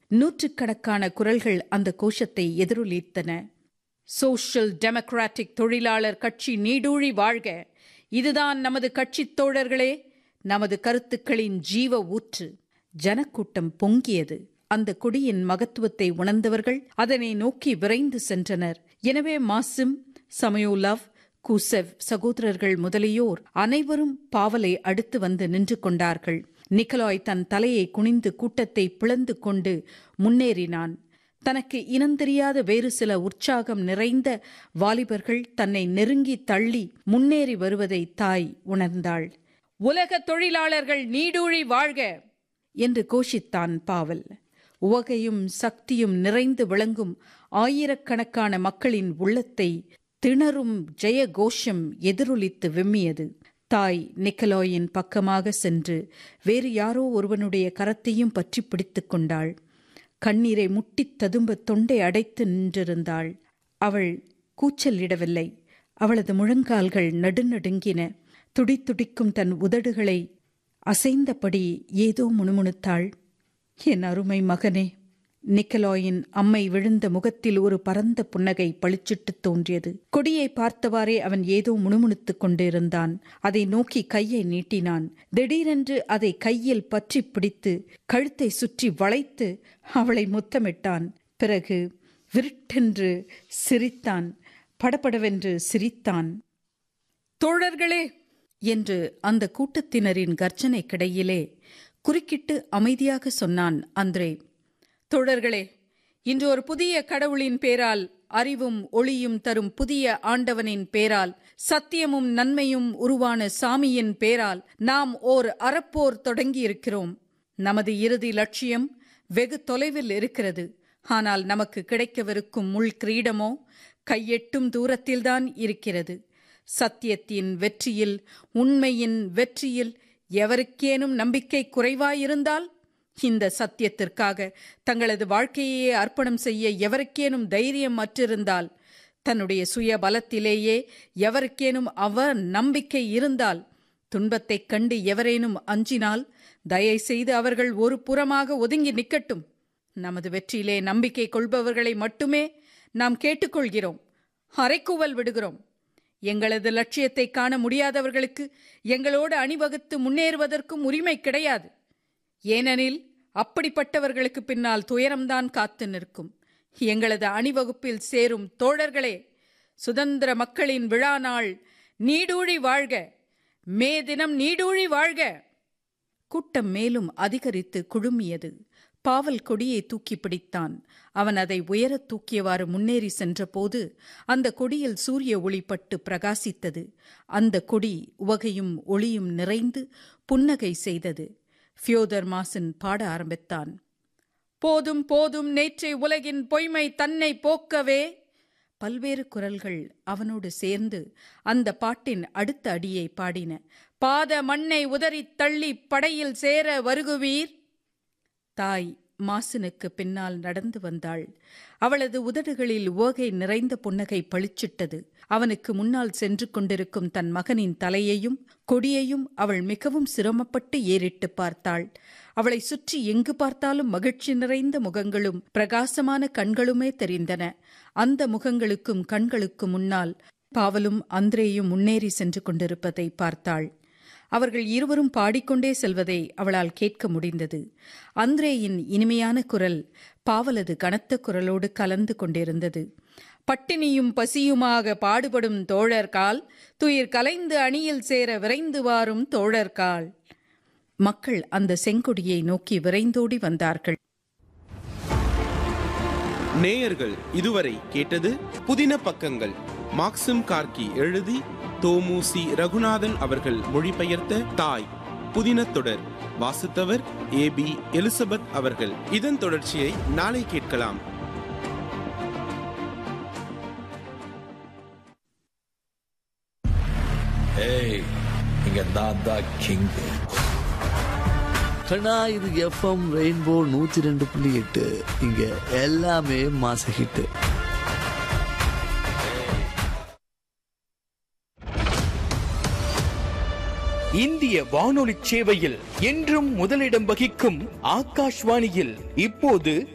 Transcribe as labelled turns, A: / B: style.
A: நூற்றுக்கணக்கான குரல்கள் அந்த கோஷத்தை எதிரொலித்தன சோஷியல் டெமோக்ராட்டிக் தொழிலாளர் கட்சி நீடூழி வாழ்க இதுதான் நமது கட்சித் தோழர்களே நமது கருத்துக்களின் ஜீவ ஊற்று ஜனக்கூட்டம் பொங்கியது அந்த கொடியின் மகத்துவத்தை உணர்ந்தவர்கள் அதனை நோக்கி விரைந்து சென்றனர் எனவே மாசிம் சமயோலவ் கூசெவ் சகோதரர்கள் முதலியோர் அனைவரும் பாவலை அடுத்து வந்து நின்று கொண்டார்கள் நிக்கலாய் தன் தலையை குனிந்து கூட்டத்தை பிளந்து கொண்டு முன்னேறினான் தனக்கு இனந்தெரியாத வேறு சில உற்சாகம் நிறைந்த வாலிபர்கள் தன்னை நெருங்கி தள்ளி முன்னேறி வருவதை தாய் உணர்ந்தாள் உலக தொழிலாளர்கள் நீடூழி வாழ்க என்று கோஷித்தான் பாவல் உவகையும் சக்தியும் நிறைந்து விளங்கும் ஆயிரக்கணக்கான மக்களின் உள்ளத்தை திணறும் ஜெய கோஷம் எதிரொலித்து விம்மியது தாய் நிக்கலோயின் பக்கமாக சென்று வேறு யாரோ ஒருவனுடைய கரத்தையும் பற்றி பிடித்துக் கொண்டாள் கண்ணீரை முட்டித் ததும்ப தொண்டை அடைத்து நின்றிருந்தாள் அவள் கூச்சலிடவில்லை அவளது முழங்கால்கள் நடுநடுங்கின துடித்துடிக்கும் தன் உதடுகளை அசைந்தபடி ஏதோ முணுமுணுத்தாள் என் அருமை மகனே நிக்கலாயின் அம்மை விழுந்த முகத்தில் ஒரு பரந்த புன்னகை பளிச்சிட்டு தோன்றியது கொடியை பார்த்தவாறே அவன் ஏதோ முணுமுணுத்துக் கொண்டிருந்தான் அதை நோக்கி கையை நீட்டினான் திடீரென்று அதை கையில் பற்றி பிடித்து கழுத்தை சுற்றி வளைத்து அவளை முத்தமிட்டான் பிறகு விருட்டென்று சிரித்தான் படபடவென்று சிரித்தான் தோழர்களே என்று அந்த கூட்டத்தினரின் கர்ஜனை கிடையிலே குறுக்கிட்டு அமைதியாக சொன்னான் அந்திரே தோழர்களே இன்று ஒரு புதிய கடவுளின் பேரால் அறிவும் ஒளியும் தரும் புதிய ஆண்டவனின் பேரால் சத்தியமும் நன்மையும் உருவான சாமியின் பேரால் நாம் ஓர் அறப்போர் தொடங்கியிருக்கிறோம் நமது இறுதி லட்சியம் வெகு தொலைவில் இருக்கிறது ஆனால் நமக்கு கிடைக்கவிருக்கும் முள் கிரீடமோ கையெட்டும் தூரத்தில்தான் இருக்கிறது சத்தியத்தின் வெற்றியில் உண்மையின் வெற்றியில் எவருக்கேனும் நம்பிக்கை குறைவாயிருந்தால் இந்த சத்தியத்திற்காக தங்களது வாழ்க்கையே அர்ப்பணம் செய்ய எவருக்கேனும் தைரியம் அற்றிருந்தால் தன்னுடைய சுய பலத்திலேயே எவருக்கேனும் அவ நம்பிக்கை இருந்தால் துன்பத்தைக் கண்டு எவரேனும் அஞ்சினால் தயை செய்து அவர்கள் ஒரு புறமாக ஒதுங்கி நிக்கட்டும் நமது வெற்றியிலே நம்பிக்கை கொள்பவர்களை மட்டுமே நாம் கேட்டுக்கொள்கிறோம் அரைக்குவல் விடுகிறோம் எங்களது லட்சியத்தை காண முடியாதவர்களுக்கு எங்களோடு அணிவகுத்து முன்னேறுவதற்கும் உரிமை கிடையாது ஏனெனில் அப்படிப்பட்டவர்களுக்கு பின்னால் துயரம்தான் காத்து நிற்கும் எங்களது அணிவகுப்பில் சேரும் தோழர்களே சுதந்திர மக்களின் விழா நாள் நீடூழி வாழ்க மே தினம் நீடூழி வாழ்க கூட்டம் மேலும் அதிகரித்து குழுமியது பாவல் கொடியை தூக்கி பிடித்தான் அவன் அதை உயரத் தூக்கியவாறு முன்னேறி சென்றபோது அந்த கொடியில் சூரிய ஒளி பட்டு பிரகாசித்தது அந்த கொடி உவகையும் ஒளியும் நிறைந்து புன்னகை செய்தது ஃபியோதர் மாசன் பாட ஆரம்பித்தான் போதும் போதும் நேற்றை உலகின் பொய்மை தன்னை போக்கவே பல்வேறு குரல்கள் அவனோடு சேர்ந்து அந்த பாட்டின் அடுத்த அடியை பாடின பாத மண்ணை உதறித் தள்ளி படையில் சேர வருகுவீர் தாய் மாசனுக்கு பின்னால் நடந்து வந்தாள் அவளது உதடுகளில் ஓகை நிறைந்த புன்னகை பளிச்சிட்டது அவனுக்கு முன்னால் சென்று கொண்டிருக்கும் தன் மகனின் தலையையும் கொடியையும் அவள் மிகவும் சிரமப்பட்டு ஏறிட்டு பார்த்தாள் அவளை சுற்றி எங்கு பார்த்தாலும் மகிழ்ச்சி நிறைந்த முகங்களும் பிரகாசமான கண்களுமே தெரிந்தன அந்த முகங்களுக்கும் கண்களுக்கும் முன்னால் பாவலும் அந்திரேயும் முன்னேறி சென்று கொண்டிருப்பதை பார்த்தாள் அவர்கள் இருவரும் பாடிக்கொண்டே செல்வதை அவளால் கேட்க முடிந்தது அந்திரேயின் இனிமையான குரல் பாவலது கனத்த குரலோடு கலந்து கொண்டிருந்தது பட்டினியும் பசியுமாக பாடுபடும் தோழர்கால் துயிர் கலைந்து அணியில் சேர விரைந்து வாரும் தோழர்கால் மக்கள் அந்த செங்கொடியை நோக்கி விரைந்தோடி வந்தார்கள்
B: நேயர்கள் இதுவரை கேட்டது புதின பக்கங்கள் மாக்சிம் கார்கி எழுதி தோமுசி ரகுநாதன் அவர்கள் மொழிபெயர்த்த தாய் புதின தொடர் வாசித்தவர் ஏ பி எலிசபெத் அவர்கள் இதன் தொடர்ச்சியை நாளை கேட்கலாம்
C: ஏய் இங்க நான் தான் கிங் கண்ணா இது எஃப்எம் ரெயின்போ நூத்தி ரெண்டு புள்ளி எட்டு இங்க எல்லாமே மாச ஹிட்
D: இந்திய வானொலி சேவையில் என்றும் முதலிடம் வகிக்கும் ஆகாஷ்வாணியில் இப்போது